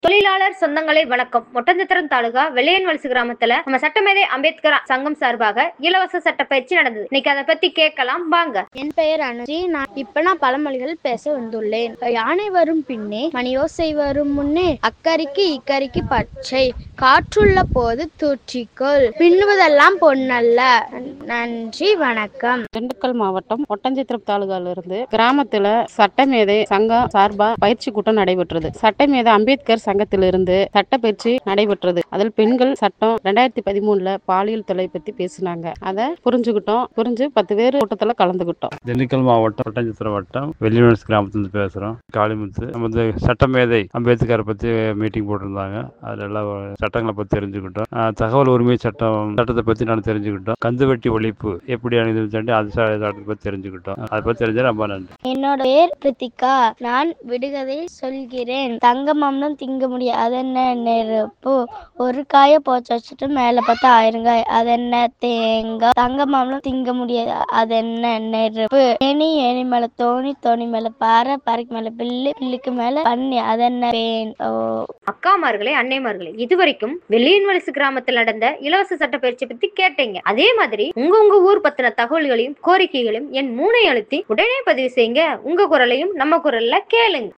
தொழிலாளர் சொந்தங்களை வணக்கம் ஒட்டஞ்சத்திரம் தாலுகா வெள்ளையன் வலசு கிராமத்துல நம்ம சட்டமேதை அம்பேத்கர் சங்கம் சார்பாக இலவச சட்ட பயிற்சி நடந்தது இன்னைக்கு அதை பத்தி கேட்கலாம் வாங்க என் பெயர் அனுஜி நான் இப்ப நான் பழமொழிகள் பேச வந்துள்ளேன் யானை வரும் பின்னே மணியோசை வரும் முன்னே அக்கறிக்கு இக்கறிக்கு பச்சை காற்றுள்ள போது தூற்றிக்கொள் பின்னுவதெல்லாம் பொன்னல்ல நன்றி வணக்கம் திண்டுக்கல் மாவட்டம் ஒட்டஞ்சத்திரம் தாலுகால இருந்து கிராமத்துல சட்டமேதை சங்கம் சார்பா பயிற்சி கூட்டம் நடைபெற்றது சட்டமேதை அம்பேத்கர் சங்கத்திலிருந்து சட்ட பயிற்சி நடைபெற்றது அதில் பெண்கள் சட்டம் ரெண்டாயிரத்தி பதிமூணுல பாலியல் தொலை பத்தி பேசினாங்க அதை புரிஞ்சுக்கிட்டோம் புரிஞ்சு பத்து பேர் கூட்டத்துல கலந்துக்கிட்டோம் திண்டுக்கல் மாவட்டம் ஒட்டஞ்சத்திரம் வட்டம் வெள்ளிமனஸ் கிராமத்துலேருந்து பேசுகிறோம் காளிமுத்து நம்ம வந்து சட்டமேதை அம்பேத்கரை பற்றி மீட்டிங் போட்டிருந்தாங்க அதில் எல்லாம் சட்டங்களை பற்றி தெரிஞ்சுக்கிட்டோம் ஆஹ் தகவல் உரிமை சட்டம் சட்டத்தை பற்றி நான் தெரிஞ்சுக்கிட்டோம் கந்து வெட்டி ஒழிப்பு எப்படி அணிந்து சொல்லி அது ச- சட்டத்தை பற்றி தெரிஞ்சுக்கிட்டோம் அதை பற்றி தெரிஞ்சா ரொம்ப நன்றி என்னோட பேர் பிரித்திகா நான் விடுகதை சொல்கிறேன் தங்கமாம்லாம் திங்க முடியாது அது என்ன நெருப்பு ஒரு காய போச்சு வச்சுட்டு மேல பார்த்தா ஆயிரம் காய் அது என்ன தேங்காய் தங்கமாம்லாம் திங்க முடியாது அது என்ன நெருப்பு ஏனி ஏனி மேல தோணி தோணி மேல பாறை பாறைக்கு மேல பில்லு பில்லுக்கு மேல பண்ணி அது என்ன பேன் ஓ அக்காமார்களே அன்னைமார்களே இதுவரைக்கும் வெள்ளையன் வலசு கிராமத்தில் நடந்த இலவச சட்ட பயிற்சி பத்தி கேட்டீங்க அதே மாதிரி உங்க உங்க ஊர் பத்தின தகவல்களையும் கோரிக்கைகளையும் என் மூனை அழுத்தி உடனே பதிவு செய்யுங்க உங்க குரலையும் நம்ம குரல்ல கேளுங்க